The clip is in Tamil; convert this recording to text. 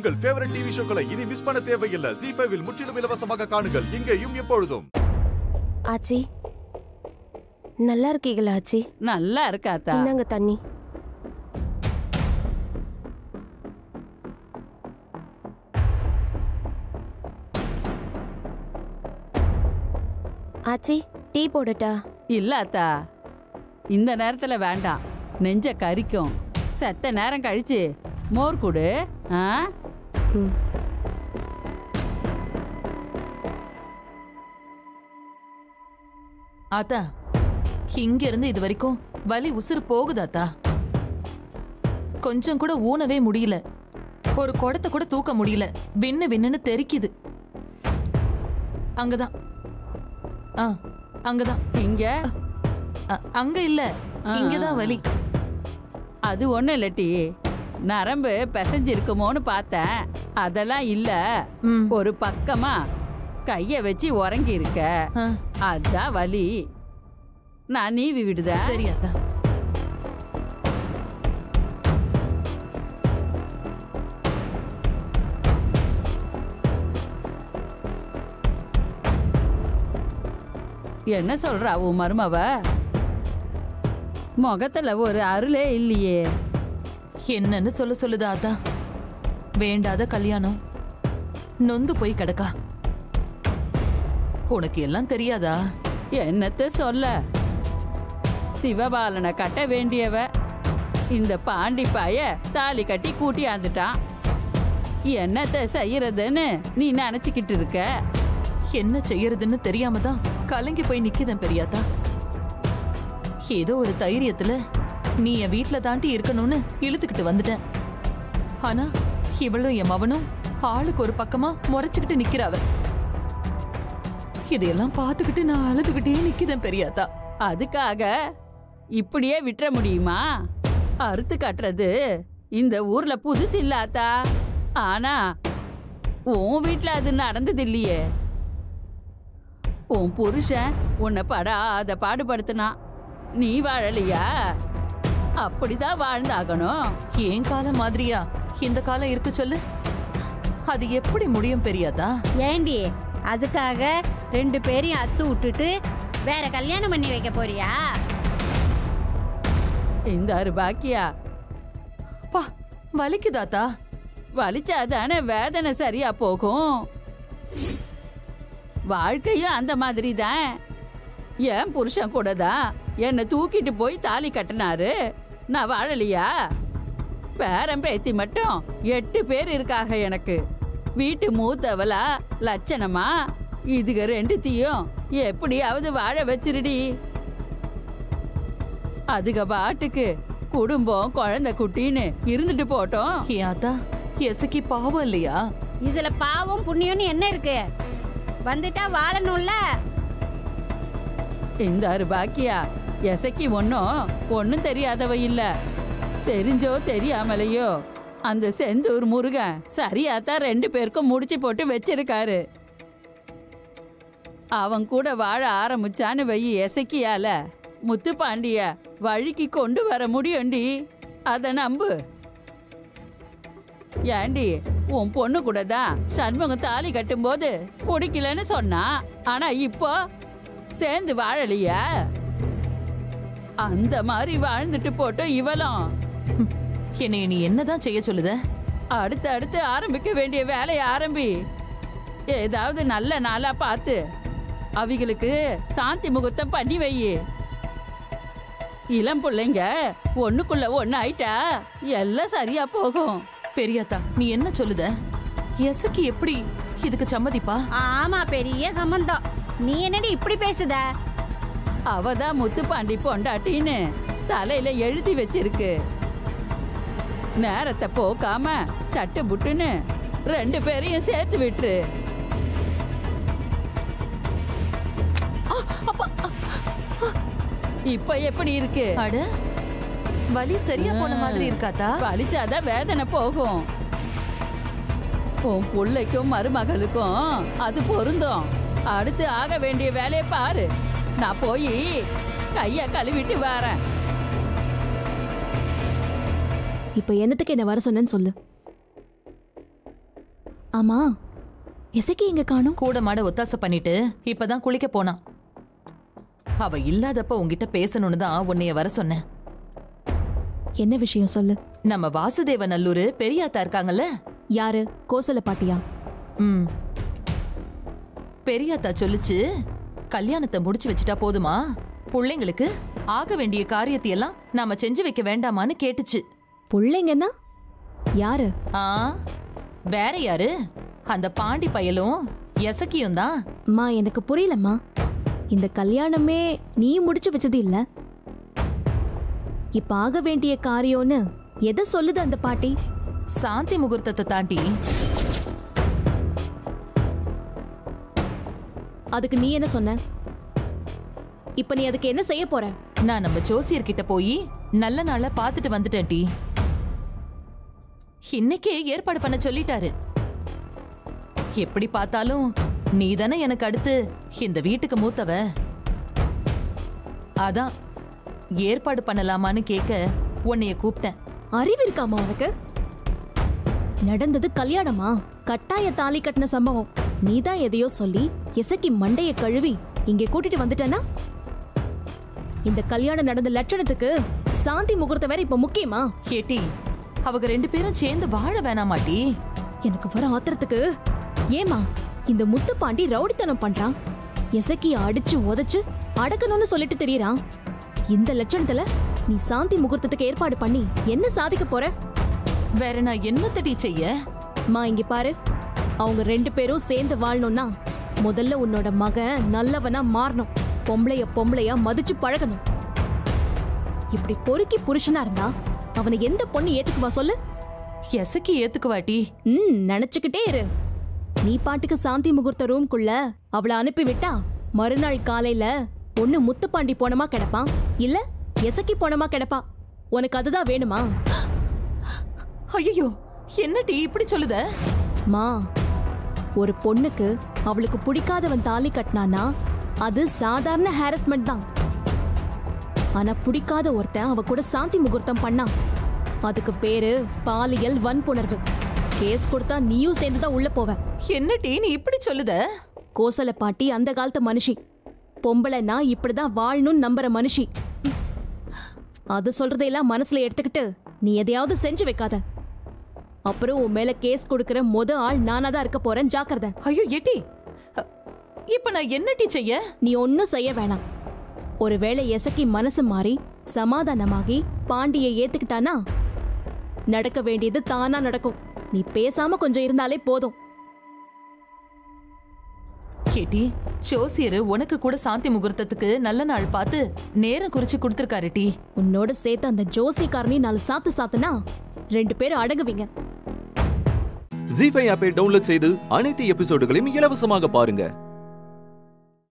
உங்கள் ஃபேவரட் டிவி ஷோக்களை இனி மிஸ் பண்ண தேவையில்லை ஜி ஃபைவில் முற்றிலும் இலவசமாக காணுங்கள் இங்கேயும் எப்பொழுதும் ஆச்சி நல்லா இருக்கீங்களா ஆச்சி நல்லா இருக்காத்தா இந்தாங்க தண்ணி ஆச்சி டீ போடட்டா இல்லாத்தா இந்த நேரத்துல வேண்டாம் நெஞ்ச கரிக்கும் செத்த நேரம் கழிச்சு மோர் குடு ஆ ம். ஆத்தா இங்க இருந்து இது வரைக்கும் வலி உசுறு போகுதாத்தா கொஞ்சம் கூட ஊனவே முடியல ஒரு குடத்தை கூட தூக்க முடியல விண்ணு விண்ணுன்னு தெரிக்குது அங்கதான் ஆ அங்கதான் இங்க அ- அங்க இல்ல இங்கதான் வலி அது ஒண்ணு இல்லட்டி நரம்பு பிசைஞ்சிருக்குமோன்னு பார்த்தேன் அதெல்லாம் இல்ல ம். ஒரு பக்கமா கைய வச்சு உறங்கி இருக்க ஆ, அதான் வலி நான் நீவி விடுத சரி ஆத்தா என்ன சொல்றா உன் மருமவ முகத்துல ஒரு அருளே இல்லையே என்னன்னு சொல்ல சொல்லுது ஆத்தா வேண்டாத கல்யாணம் நொந்து போய் கிடக்கா உனக்கு எல்லாம் தெரியாதா என்னத்த சொல்ல சிவபாலனை கட்ட வேண்டியவ இந்த பாண்டி பாய தாலி கட்டி கூட்டியாந்துட்டான் என்னத்த செய்யறதுன்னு நீ நினைச்சுக்கிட்டு இருக்க என்ன செய்யறதுன்னு தெரியாம தான் கலங்கி போய் நிக்குதேன் பெரியாத்தா ஏதோ ஒரு தைரியத்துல நீ என் வீட்ல தாண்டி இருக்கணும்னு இழுத்துக்கிட்டு வந்துட்டேன் ஆனா இவளும் என் மவனும் ஆளுக்கு ஒரு பக்கமா முறைச்சுக்கிட்டு நிக்கிறாவ இதையெல்லாம் பார்த்துக்கிட்டு நான் அழுதுகிட்டே நிக்குதேன் பெரியாத்தா அதுக்காக இப்படியே விட்டுற முடியுமா அறுத்து கட்டுறது இந்த ஊர்ல புதுசு இல்லாத்தா ஆனா உன் வீட்ல அது நடந்தது இல்லையே உன் புருஷன் உன்னை படாத பாடுபடுத்தினான் நீ வாழலையா அப்படிதான் வாழ்ந்தாகணும் ஏன் காலம் மாதிரியா இந்த காலம் இருக்கு சொல்லு அது எப்படி முடியும் பெரியாத்தா ஏண்டி அதுக்காக ரெண்டு பேரையும் அத்து விட்டுட்டு வேற கல்யாணம் பண்ணி வைக்க போறியா இந்த அரு பாக்கியா பா வலிக்குதாத்தா வலிச்சாதானே வேதனை சரியா போகும் வாழ்க்கையும் அந்த மாதிரி தான் என் புருஷன் கூட தான் என்னை தூக்கிட்டு போய் தாலி கட்டினாரு நான் வாழலையா பேரன் பேத்தி மட்டும் எட்டு பேர் இருக்காக எனக்கு வீட்டு மூத்தவளா லட்சணமா இதுக ரெண்டுத்தையும் எப்படியாவது வாழ வச்சிருடி அதுக பாட்டுக்கு குடும்பம் குழந்தை குட்டின்னு இருந்துட்டு போட்டோம் ஏன் ஆத்தா எசக்கி பாவம் இல்லையா இதுல பாவம் புண்ணியம்னு என்ன இருக்கு வந்துட்டா வாழணும்ல இந்த அரு பாக்கியா எசக்கி ஒன்னும் ஒன்னும் தெரியாதவ இல்ல தெரிஞ்சோ தெரியாமலையோ அந்த செந்தூர் முருகன் சரியாத்தான் ரெண்டு பேருக்கும் முடிச்சு போட்டு வச்சிருக்காரு அவன் கூட வாழ ஆரம்பிச்சான்னு வெயி எசக்கியால முத்துப்பாண்டிய வழிக்கு கொண்டு வர முடியும்டி அத நம்பு ஏண்டி உன் பொண்ணு கூட தான் சண்முகம் தாலி கட்டும்போது பிடிக்கலன்னு சொன்னா ஆனா இப்போ சேர்ந்து வாழலையா அந்த மாதிரி வாழ்ந்துட்டு போட்டோம் இவளும் ம், என்னை நீ என்னதான் செய்ய சொல்லுத அடுத்து அடுத்து ஆரம்பிக்க வேண்டிய வேலையை ஆரம்பி ஏதாவது நல்ல நாளா பார்த்து அவிகளுக்கு சாந்தி முகூர்த்தம் பண்ணி வை இளம் பிள்ளைங்க ஒண்ணுக்குள்ள ஒண்ணு ஆயிட்டா எல்லாம் சரியா போகும் பெரியாத்தா நீ என்ன சொல்லுத எசக்கி எப்படி இதுக்கு சம்மதிப்பா ஆமா பெரிய சம்பந்தம் நீ என்னடி இப்படி பேசுத அவதான் முத்துப்பாண்டி பொண்டாட்டின்னு தலையில எழுதி வச்சிருக்கு நேரத்தை போக்காம சட்டு புட்டுன்னு ரெண்டு பேரையும் சேர்த்து விட்டுரு இப்ப எப்படி இருக்கு அட வலி சரியா போன மாதிரி இருக்காத்தா வலிச்சாதான் வேதனை போகும் உன் பிள்ளைக்கும் மருமகளுக்கும் அது பொருந்தும் அடுத்து ஆக வேண்டிய வேலையை பாரு நான் போய் கைய கழுவிட்டு வரேன் இப்ப என்னத்துக்கு என்ன வர சொன்னேன்னு சொல்லு ஆமா எசக்கி எங்க காணும் கூட மாட ஒத்தாசை பண்ணிட்டு இப்பதான் குளிக்க போனான் அவ இல்லாதப்ப உன்கிட்ட பேசணும்னு தான் உன்னைய வர சொன்னேன் என்ன விஷயம் சொல்லு நம்ம வாசுதேவ நல்லூர் பெரியாத்தா இருக்காங்கல்ல யாரு கோசல பாட்டியா ம் பெரியாத்தா சொல்லுச்சு கல்யாணத்தை முடிச்சு வச்சுட்டா போதுமா புள்ளைங்களுக்கு ஆக வேண்டிய காரியத்தை எல்லாம் நாம செஞ்சு வைக்க வேண்டாமான்னு கேட்டுச்சு புள்ளைங்கன்னா யாரு ஆ வேற யாரு அந்த பாண்டி பயலும் எசக்கியும் தான் அம்மா எனக்கு புரியலம்மா இந்த கல்யாணமே நீ முடிச்சு வச்சது இல்ல இப்ப ஆக வேண்டிய காரியம்னு எதை சொல்லுது அந்த பாட்டி சாந்தி முகூர்த்தத்தை தாண்டி அதுக்கு நீ என்ன சொன்ன இப்ப நீ அதுக்கு என்ன செய்ய போற நான் நம்ம ஜோசியர்கிட்ட போய் நல்ல நாளா பார்த்துட்டு வந்துட்டேன் டி இன்னைக்கே ஏற்பாடு பண்ண சொல்லிட்டாரு எப்படி பார்த்தாலும் நீ தானே எனக்கு அடுத்து இந்த வீட்டுக்கு மூத்தவ அதான் ஏற்பாடு பண்ணலாமான்னு கேட்க உன்னைய கூப்பிட்டேன் அறிவு இருக்காமா உனக்கு நடந்தது கல்யாணமா கட்டாய தாலி கட்டின சம்பவம் நீதான் எதையோ சொல்லி இசக்கி மண்டைய கழுவி இங்க கூட்டிட்டு வந்துட்டனா இந்த கல்யாணம் நடந்த லட்சணத்துக்கு சாந்தி முகூர்த்தம் வேற இப்ப முக்கியமா கேட்டி அவங்க ரெண்டு பேரும் சேர்ந்து வாழ வேணாமாட்டி எனக்கு வர ஆத்திரத்துக்கு ஏமா இந்த முத்துப்பாண்டி ரவுடித்தனம் பண்றான் எசக்கிய அடிச்சு உதைச்சு அடக்கணும்னு சொல்லிட்டு தெரியறான் இந்த லட்சணத்துல நீ சாந்தி முகூர்த்தத்துக்கு ஏற்பாடு பண்ணி என்ன சாதிக்க போற வேற நான் என்னத்தடி செய்ய மா இங்க பாரு அவங்க ரெண்டு பேரும் சேர்ந்து வாழணும்னா முதல்ல உன்னோட மகன் நல்லவனா மாறணும் பொம்பளைய பொம்பளையா மதிச்சு பழகணும் இப்படி பொறுக்கி புருஷனா இருந்தா அவனை எந்த பொண்ணு ஏத்துக்குவா சொல்லு எசக்கி ஏத்துக்குவாட்டி ம் நினைச்சுக்கிட்டே இரு நீ பாட்டுக்கு சாந்தி முகூர்த்த ரூம்குள்ள அவளை அனுப்பி விட்டா மறுநாள் காலையில ஒண்ணு முத்துப்பாண்டி போனமா கிடப்பான் இல்ல எசக்கி போனமா கிடப்பா உனக்கு அதுதான் வேணுமா ஐயோ என்னடி இப்படி சொல்லுத மா ஒரு பொண்ணுக்கு அவளுக்கு பிடிக்காதவன் தாலி கட்டினானா அது சாதாரண ஹாரஸ்மெண்ட் தான் ஆனா பிடிக்காத ஒருத்தன் அவ கூட சாந்தி முகூர்த்தம் பண்ணான் அதுக்கு பேரு பாலியல் வன்புணர்வு கேஸ் கொடுத்தா நீயும் சேர்ந்து தான் உள்ள போவ என்னடி நீ இப்படி சொல்லுத கோசல பாட்டி அந்த காலத்து மனுஷி பொம்பளைனா இப்படிதான் வாழணும்னு நம்புற மனுஷி அது சொல்றதையெல்லாம் மனசுல எடுத்துக்கிட்டு நீ எதையாவது செஞ்சு வைக்காத அப்புறம் உன் மேல கேஸ் கொடுக்கிற முத ஆள் நானா தான் இருக்க போறேன் ஜாக்கிரதை ஐயோ எட்டி அ, இப்ப நான் என்னடி செய்ய நீ ஒன்னும் செய்ய வேணாம் ஒருவேளை எசக்கி மனசு மாறி சமாதானமாகி பாண்டியை ஏத்துக்கிட்டானா நடக்க வேண்டியது தானா நடக்கும் நீ பேசாம கொஞ்சம் இருந்தாலே போதும் கேட்டி ஜோசியரு உனக்கு கூட சாந்தி முகூர்த்தத்துக்கு நல்ல நாள் பார்த்து நேரம் குறிச்சு கொடுத்திருக்காரு டி உன்னோட சேர்த்து அந்த ஜோசிக்காரனையும் நாலு சாத்து சாத்துனா ரெண்டு பேரும் அடங்குவீங்க ஜி ஃபைவ் ஆப்பை டவுன்லோட் செய்து அனைத்து எபிசோடுகளையும் இலவசமாக பாருங்க